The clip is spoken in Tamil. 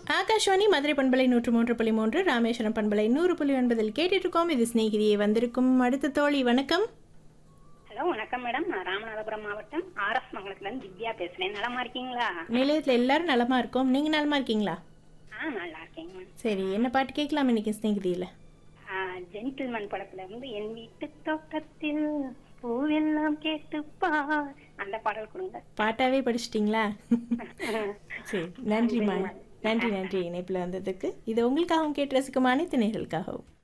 ஆகாஷ்வாணி மதுரை பண்பலை நூற்று மூன்று புள்ளி மூன்று ராமேஸ்வரம் பண்பலை நூறு புள்ளி ஒன்பதில் கேட்டுட்டு இருக்கோம் இது சிநேகிதியை வந்திருக்கும் அடுத்த தோழி வணக்கம் ஹலோ வணக்கம் மேடம் நான் ராமநாதபுரம் மாவட்டம் ஆர்எஸ் மங்கலத்துலேருந்து திவ்யா பேசுகிறேன் நலமா இருக்கீங்களா நிலையத்தில் எல்லாரும் நலமா இருக்கோம் நீங்க நலமா இருக்கீங்களா ஆ நல்லா இருக்கேங்க மேம் சரி என்ன பாட்டு கேட்கலாம் இன்னைக்கு சிநேகிதியில் ஜென்டில்மேன் படத்துல இருந்து என் வீட்டு தோட்டத்தில் பூவெல்லாம் கேட்டுப்பார் அந்த பாடல் கொடுங்க பாட்டாவே படிச்சிட்டிங்களா சரி நன்றிம்மா நன்றி நன்றி இணைப்பில் வந்ததுக்கு இது உங்களுக்காகவும் கேட்டு ரசிக்கும் அனைத்து நேர்களுக்காகவும்